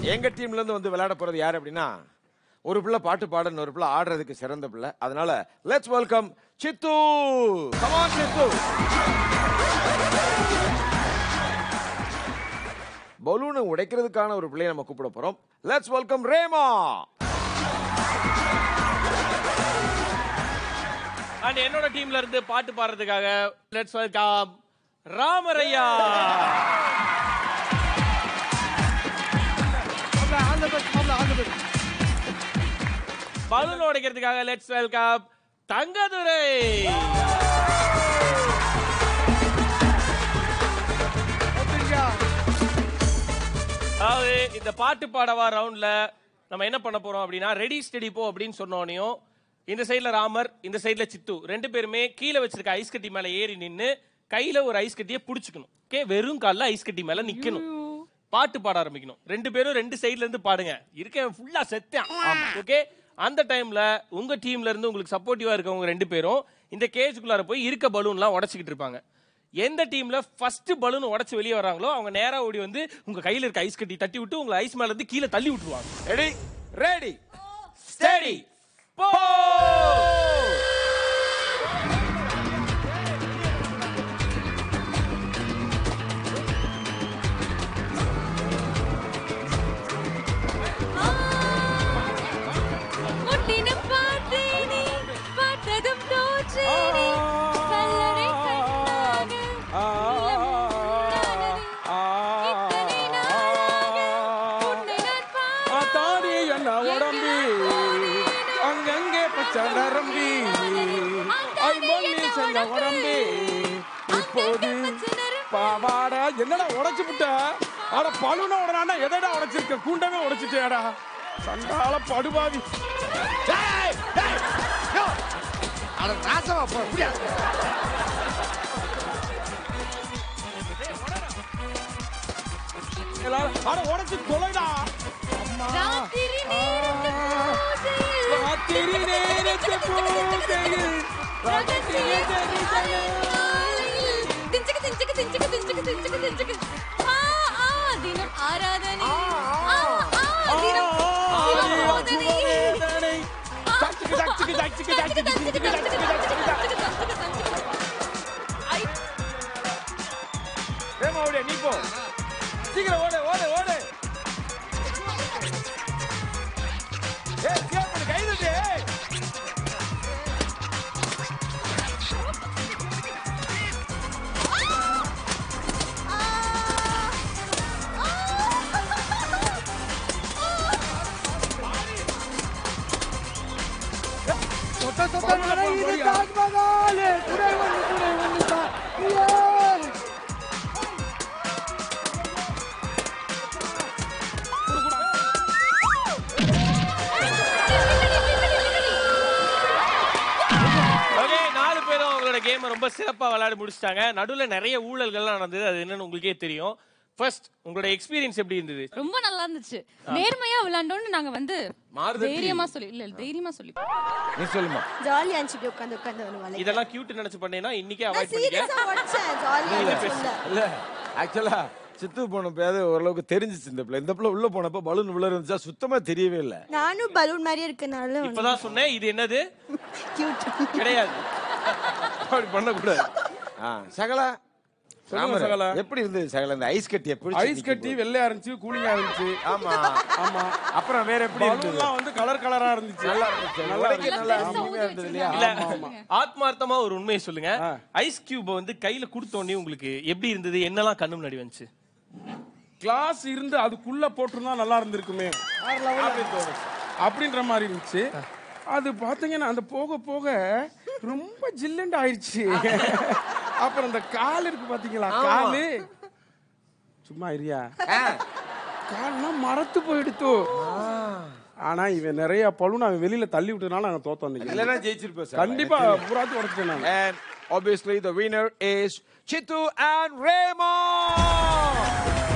எங்க டீம்ல இருந்து வந்து விளையாட போறது யார் அப்படின்னா ஒரு பிள்ளை பாட்டு பாட ஒரு பிள்ளை ஆடுறதுக்கு சிறந்த பிள்ளை அதனால let's welcome Sidhu come on Sidhu பலூனை உடைக்கிறதுக்கான ஒரு பிள்ளையை நம்ம கூப்பிட போறோம் லெட்ஸ் வெல்கம் ரேமா அண்ட் என்னோட டீம்ல இருந்து பாட்டு பாடுறதுக்காக லெட்ஸ் வெல்கம் ராமரையா பலூன் உடைக்கிறதுக்காக லெட்ஸ் வெல்கம் தங்கதுரை அதாவது இந்த பாட்டு பாடவா ரவுண்ட்ல நம்ம என்ன பண்ண போறோம் அப்படின்னா ரெடி ஸ்டெடி போ அப்படின்னு சொன்னோனையும் இந்த சைடுல ராமர் இந்த சைடுல சித்து ரெண்டு பேருமே கீழே வச்சிருக்க ஐஸ் கட்டி மேல ஏறி நின்னு கையில ஒரு ஐஸ் கட்டியை புடிச்சுக்கணும் ஓகே வெறும் கால்ல ஐஸ் கட்டி மேல நிக்கணும் பாட்டு பாட ஆரம்பிக்கணும் ரெண்டு பேரும் ரெண்டு சைடுல இருந்து பாடுங்க இருக்கேன் ஃபுல்லா செத்தேன் ஓகே அந்த டைம்ல உங்க டீம்ல இருந்து உங்களுக்கு சப்போர்ட்டிவா இருக்கவங்க ரெண்டு பேரும் இந்த கேஜுக்குள்ளார போய் இருக்க பலூன்லாம் உடைச்சிக்கிட்டு இருப்பாங்க எந்த டீம்ல ஃபர்ஸ்ட் பலூன் உடைச்சு வெளியே வராங்களோ அவங்க நேரா ஓடி வந்து உங்க கையில இருக்க ஐஸ் கட்டி தட்டி விட்டு உங்களை ஐஸ் மேல இருந்து கீழே தள்ளி விட்டுருவாங்க ரெடி ரெடி ஸ்டெடி போ முட்டின பார்த்தேனே பார்த்ததும் தோற்றேனே கல்லறை கண்ணாக இத்தனை நாளாக உன்னை நான் பார்த்தேன் தாடி என்ன உடம்பி அங்கங்கே பச்சை நரம்பி ஐம்பொன்னி செஞ்ச உடம்பி இப்போது பாவாடா என்னடா உடைச்சு விட்ட ஆனா பழுன உடனாண்டா எதடா உடைச்சிருக்க கூண்டமே உடைச்சிட்டேடா சண்டால படுபாவி எல்லாரும் அட உடைச்சு தொலைடா ராத்திரி நேரத்து பூஜையில் ராத்திரி நேரத்து பூஜையில் ரகசிய ஜெபமாலையில் திஞ்சுக்கு திஞ்சுக்கு திஞ்சுக்கு திஞ்சுக்கு திஞ்சுக்கு திஞ்சுக்கு ஆ ஆ தினம் ஆராதனை ஆ ஆ தினம் சிவபோதனை வேதனை தச்சுக்கு தச்சுக்கு தச்சுக்கு தச்சுக்கு தச்சுக்கு தச்சுக்கு தச்சுக்கு தச்சுக்கு ஐ ரேமா ஓடியா நீ போ சீக்கிரம் ஓடு ஓடு ஓடு ஏய் கேப்படு கை தட்டு ஏய் ஓகே நாலு பேரும் அவங்களோட கேமை ரொம்ப சிறப்பா விளையாடி முடிச்சிட்டாங்க நடுவுல நிறைய ஊழல்கள்லாம் நடந்தது அது என்னன்னு உங்களுக்கே தெரியும் ஃபர்ஸ்ட் உங்களோட எக்ஸ்பீரியன்ஸ் எப்படி இருந்தது ரொம்ப நல்லா இருந்துச்சு நேர்மையா விளையாண்டோம்னு நாங்க வந்து மாறுதட்டி. தைரியமா சொல்லி இல்ல இல்ல, தைரியமா சொல்லி நீ சொல்லுமா ஜாலியா இருந்துச்சு இப்படி உட்காந்து உட்காந்து வருவாங்க இதெல்லாம் கியூட் நினைச்சு பண்ணேன்னா இன்னைக்கே நான் அவாய்ட் பண்ணிக்க சீரியஸா உடைச்சேன் ஜாலியா இருந்துச்சு இல்ல ஆக்சுவலா சித்து போனப்பயாவது ஓரளவுக்கு தெரிஞ்சிச்சு இந்த பிள்ளை இந்த பிள்ளை உள்ள போனப்ப பலூன் உள்ள இருந்துச்சா சுத்தமா தெரியவே இல்ல நானும் பலூன் மாதிரியே இருக்கனால இப்பதான் சொன்னேன் இது என்னது கியூட் கிடையாது அப்படி பண்ணக்கூடாது ஆ, சகலா சொல்லுங்க ராமர், சகலா. எப்படி இருந்தது சகலா இந்த ஐஸ் கட்டி எப்படி ஐஸ் கட்டி வெள்ளையா இருந்துச்சு கூலிங்கா இருந்துச்சு ஆமா ஆமா அப்புறம் வேற எப்படி இருந்தது பலூன்லாம் வந்து கலர் கலரா இருந்துச்சு நல்லா இருந்துச்சு நல்லா உடைக்க இருந்துச்சு. நல்லா பெருசா இனிமையா இருந்தது இல்லையா இல்ல ஆமா, ஆமா. ஆத்மார்த்தமா ஒரு உண்மையை சொல்லுங்க ஆ. ஐஸ் கியூப் வந்து கையில கொடுத்தோடனே உங்களுக்கு எப்படி இருந்தது என்னெல்லாம் கண்ணு முன்னாடி வந்துச்சு கிளாஸ் இருந்து அதுக்குள்ள போட்டிருந்தா நல்லா இருந்திருக்குமே அப்படின்னு தோணுச்சு. அப்படின்ற மாதிரி இருந்துச்சு அது பாத்தீங்கன்னா அந்த போக போக ரொம்ப ஜில்லுண்டு ஆயிடுச்சு அப்புறம் அந்த கால் இருக்கு பாத்தீங்களா காலு சும்மா இரியா கால்லாம் மரத்து போயிடுத்து ஆனா இவன் நிறைய பழுன்னு அவன் வெளியில தள்ளி விட்டதுனால நாங்க தோத்தோம் இன்னைக்கு. இல்லைன்னா ஜெயிச்சிருப்போம் சார் கண்டிப்பா பூராத்தி உடச்சிட்டேன் நான் And obviously the winner is Chitu and Raymond.